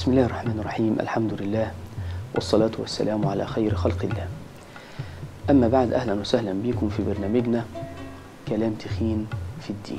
بسم الله الرحمن الرحيم الحمد لله والصلاة والسلام على خير خلق الله أما بعد أهلا وسهلا بكم في برنامجنا كلام تخين في الدين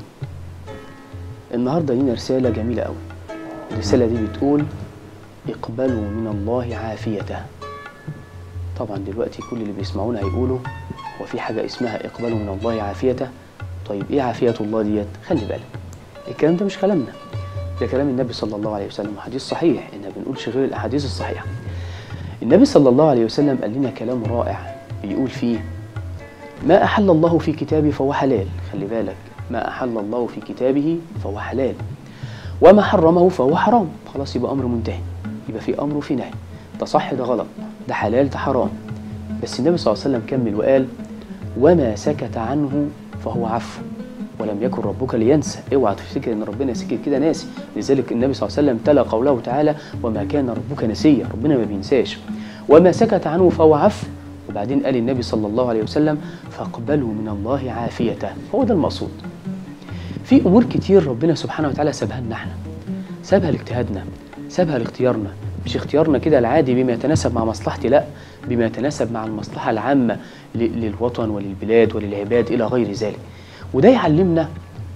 النهاردة لينا رسالة جميلة أوي الرسالة دي بتقول اقبلوا من الله عافيته طبعا دلوقتي كل اللي بيسمعونا هيقولوا هو في حاجة اسمها اقبلوا من الله عافيته طيب ايه عافية الله ديت خلي بالك الكلام ده مش كلامنا ده كلام النبي صلى الله عليه وسلم حديث صحيح ان ما بنقولش غير الاحاديث الصحيحه النبي صلى الله عليه وسلم قال لنا كلام رائع بيقول فيه ما احل الله في كتابه فهو حلال خلي بالك ما احل الله في كتابه فهو حلال وما حرمه فهو حرام خلاص يبقى امر منتهي يبقى في امر وفي نهي ده صح ده غلط ده حلال ده حرام بس النبي صلى الله عليه وسلم كمل وقال وما سكت عنه فهو عفو ولم يكن ربك لينسى اوعى تفتكر ان ربنا سكت كده ناسي لذلك النبي صلى الله عليه وسلم تلا قوله تعالى وما كان ربك نسيا ربنا ما بينساش وما سكت عنه فهو عفو وبعدين قال النبي صلى الله عليه وسلم فاقبلوا من الله عافيته هو ده المقصود في امور كتير ربنا سبحانه وتعالى سابها لنا احنا سابها لاجتهادنا سابها لاختيارنا مش اختيارنا كده العادي بما يتناسب مع مصلحتي لا بما يتناسب مع المصلحه العامه للوطن وللبلاد وللعباد الى غير ذلك وده يعلمنا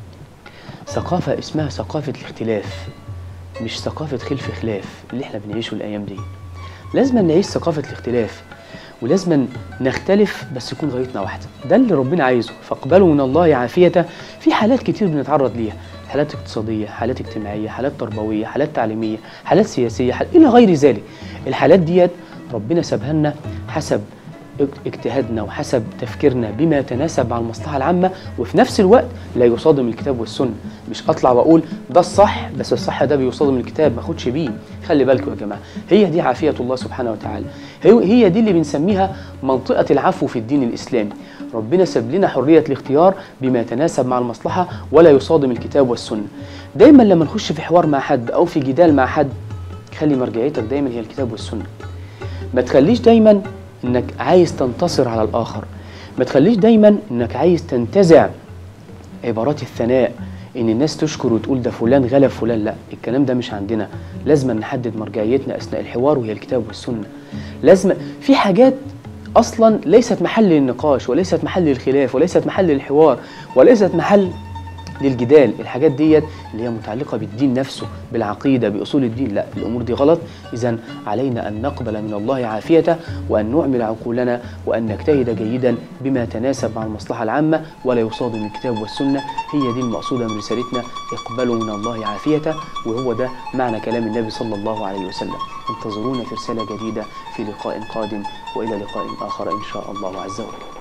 ثقافة اسمها ثقافة الاختلاف مش ثقافة خلف خلاف اللي احنا بنعيشه الأيام دي لازم نعيش ثقافة الاختلاف ولازم نختلف بس يكون غايتنا واحدة ده اللي ربنا عايزه فاقبلوا من الله عافية في حالات كتير بنتعرض ليها حالات اقتصادية حالات اجتماعية حالات تربوية حالات تعليمية حالات سياسية حالات إلى غير ذلك الحالات ديت ربنا سابها لنا حسب اجتهادنا وحسب تفكيرنا بما يتناسب مع المصلحة العامة وفي نفس الوقت لا يصادم الكتاب والسنة مش أطلع وأقول ده الصح بس الصح ده بيصادم الكتاب ما أخدش بيه خلي بالكم يا جماعة هي دي عافية الله سبحانه وتعالى هي دي اللي بنسميها منطقة العفو في الدين الإسلامي ربنا ساب لنا حرية الاختيار بما يتناسب مع المصلحة ولا يصادم الكتاب والسنة دايما لما نخش في حوار مع حد أو في جدال مع حد خلي مرجعيتك دايما هي الكتاب والسنة ما تخليش دايما انك عايز تنتصر على الاخر ما تخليش دايما انك عايز تنتزع عبارات الثناء ان الناس تشكر وتقول ده فلان غلب فلان لا الكلام ده مش عندنا لازم نحدد مرجعيتنا اثناء الحوار وهي الكتاب والسنه لازم في حاجات اصلا ليست محل للنقاش وليست محل للخلاف وليست محل للحوار وليست محل للجدال الحاجات ديت اللي هي متعلقة بالدين نفسه بالعقيدة بأصول الدين لا الأمور دي غلط إذا علينا أن نقبل من الله عافيته وأن نعمل عقولنا وأن نجتهد جيدا بما يتناسب مع المصلحة العامة ولا يصادم الكتاب والسنة هي دي المقصودة من رسالتنا اقبلوا من الله عافيته وهو ده معنى كلام النبي صلى الله عليه وسلم انتظرونا في رسالة جديدة في لقاء قادم وإلى لقاء آخر إن شاء الله عز وجل